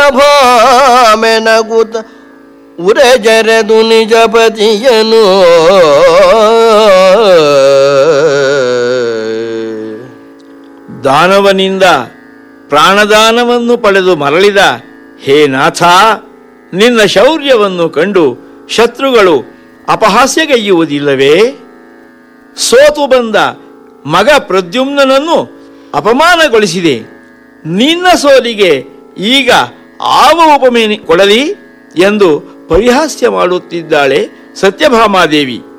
ಸತ್ಯಭಾಮೆ ನಗುತ ಉರೆ ಜರೆದು ನಿಜ ಪತಿಯನು ದಾನವನಿಂದ ಪ್ರಾಣದಾನವನ್ನು ಪಡೆದು ಮರಳಿದ ಹೇ ನಾಥ ನಿನ್ನ ಶೌರ್ಯವನ್ನು ಕಂಡು ಶತ್ರುಗಳು ಅಪಹಾಸ್ಯಗೈಯುವುದಿಲ್ಲವೇ ಸೋತು ಬಂದ ಮಗ ಪ್ರದ್ಯುಮ್ನನನ್ನು ಅಪಮಾನಗೊಳಿಸಿದೆ ನಿನ್ನ ಸೋಲಿಗೆ ಈಗ ಆವ ಉಪಮೆ ಕೊಡಲಿ ಎಂದು ಪರಿಹಾಸ್ಯ ಮಾಡುತ್ತಿದ್ದಾಳೆ ಸತ್ಯಭಾಮಾದೇವಿ